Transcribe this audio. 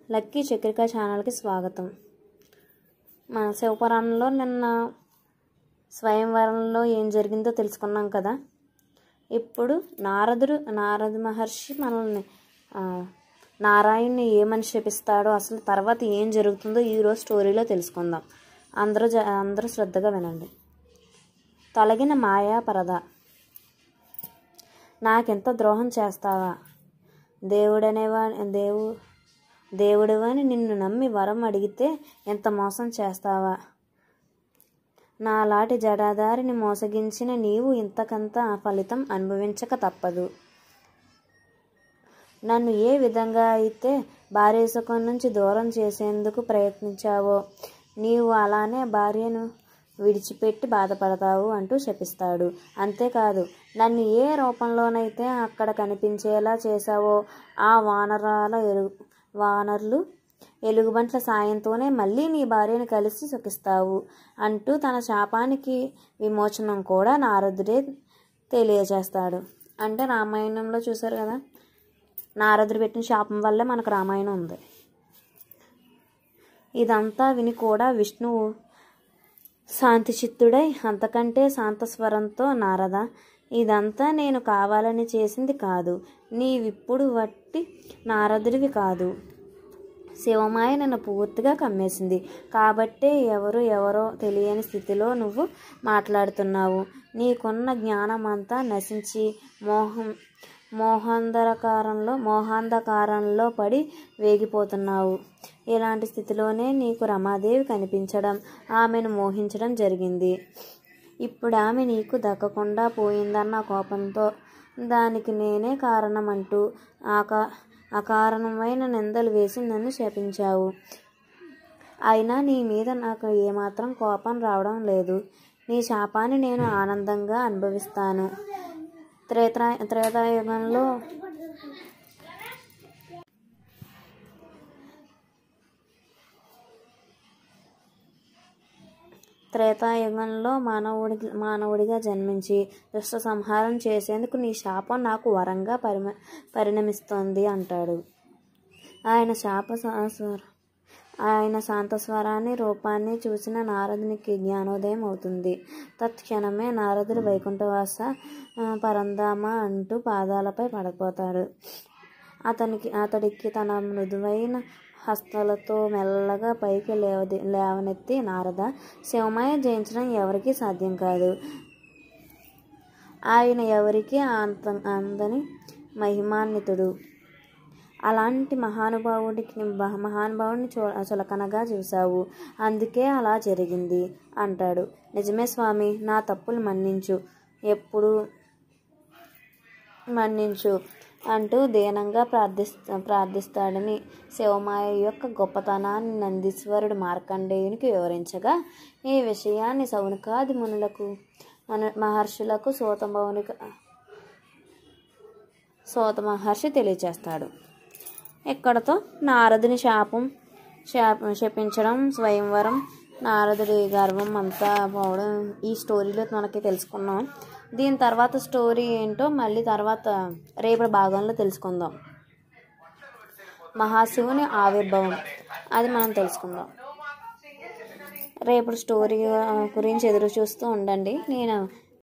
lucky Chakrika ఛానల్కి స్వాగతం మన శివపురాణంలో నిన్న స్వయంవరంలో ఏం జరిగిందో తెలుసుకున్నాం కదా ఇప్పుడు నారదుడు నారద మహర్షి మనల్ని ఆ, నారాయణ్ణి ఏమని శపిస్తాడో అసలు తర్వాత ఏం జరుగుతుందో ఈరోజు స్టోరీలో తెలుసుకుందాం అందరూ జ అందరూ శ్రద్ధగా వినండి తొలగిన మాయా పరద నాకెంత ద్రోహం చేస్తావా దేవుడనేవా దేవు దేవుడివని నిన్ను నమ్మి వరం అడిగితే ఎంత మోసం చేస్తావా నాలాంటి జడాదారిని మోసగించిన నీవు ఇంతకంత ఫలితం అనుభవించక తప్పదు నన్ను ఏ విధంగా అయితే భార్యసుఖం నుంచి దూరం చేసేందుకు ప్రయత్నించావో నీవు అలానే భార్యను విడిచిపెట్టి బాధపడతావు అంటూ శపిస్తాడు అంతేకాదు నన్ను ఏ రూపంలోనైతే అక్కడ కనిపించేలా చేశావో ఆ వానరాల ఎరు వానర్లు ఎలుగుబంట్ల సాయంతోనే మళ్ళీ నీ భార్యను కలిసి సుఖిస్తావు అంటూ తన శాపానికి విమోచనం కూడా నారదుడే తెలియజేస్తాడు అంటే రామాయణంలో చూశారు కదా నారదుడు పెట్టిన శాపం వల్లే మనకు రామాయణం ఉంది ఇదంతా విని కూడా విష్ణువు శాంతిచిత్తుడై అంతకంటే శాంతస్వరంతో నారద ఇదంతా నేను కావాలని చేసింది కాదు నీవిప్పుడు వట్టి నారదుడివి కాదు శివమాయ నన్ను పూర్తిగా కమ్మేసింది కాబట్టే ఎవరు ఎవరో తెలియని స్థితిలో నువ్వు మాట్లాడుతున్నావు నీకున్న జ్ఞానం అంతా నశించి మోహం మోహాంధకారంలో మోహాంధకారంలో పడి వేగిపోతున్నావు ఇలాంటి స్థితిలోనే నీకు రమాదేవి కనిపించడం ఆమెను మోహించడం జరిగింది ఇప్పుడు ఆమె నీకు దక్కకుండా పోయిందన్న కోపంతో దానికి నేనే కారణమంటూ ఆకా అకారణమైన నిందలు వేసి నన్ను శపించావు అయినా నీ మీద నాకు ఏమాత్రం కోపం రావడం లేదు నీ శాపాన్ని నేను ఆనందంగా అనుభవిస్తాను త్రేతా త్రేతాయుగంలో త్రేతాయుగంలో మానవుడి మానవుడిగా జన్మించి దుష్ట సంహారం చేసేందుకు నీ శాపం నాకు వరంగా పరిమ పరిణమిస్తోంది అంటాడు ఆయన శాప స్వర ఆయన శాంతస్వరాన్ని రూపాన్ని చూసిన నారదునికి జ్ఞానోదయం అవుతుంది తత్క్షణమే నారదుడు వైకుంఠవాస ఆ, పరంధామ అంటూ పాదాలపై పడిపోతాడు అతనికి అతడికి తన మృదువైన హస్తాలతో మెల్లగా పైకి లేవది లేవనెత్తి నారద శివమయ జయించడం ఎవరికీ సాధ్యం కాదు ఆయన ఎవరికి అంత అందని మహిమాన్వితుడు అలాంటి మహానుభావుడికి బ- మహానుభావుడిని చూ చులకనగా చూశావు అందుకే అలా జరిగింది అంటాడు నిజమే స్వామి నా తప్పులు మన్నించు ఎప్పుడు మన్నించు అంటూ దీనంగా ప్రార్థిస్తా ప్రార్థిస్తాడని శివమాయ యొక్క గొప్పతనాన్ని నందీశ్వరుడు మార్కండేయునికి వివరించగా ఈ విషయాన్ని సౌనకాది మునులకు మన మహర్షులకు సూతమౌనిక సూత మహర్షి తెలియచేస్తాడు ఇక్కడతో నారదుని శాపం శాప శపించడం స్వయంవరం నారదుడి గర్వం అంతా పోవడం ఈ స్టోరీలో మనకి తెలుసుకున్నాం దీని తర్వాత స్టోరీ ఏంటో మళ్ళీ తర్వాత రేపటి భాగంలో తెలుసుకుందాం మహాశివుని ఆవిర్భావం అది మనం తెలుసుకుందాం రేపు స్టోరీ గురించి ఎదురు చూస్తూ ఉండండి నేను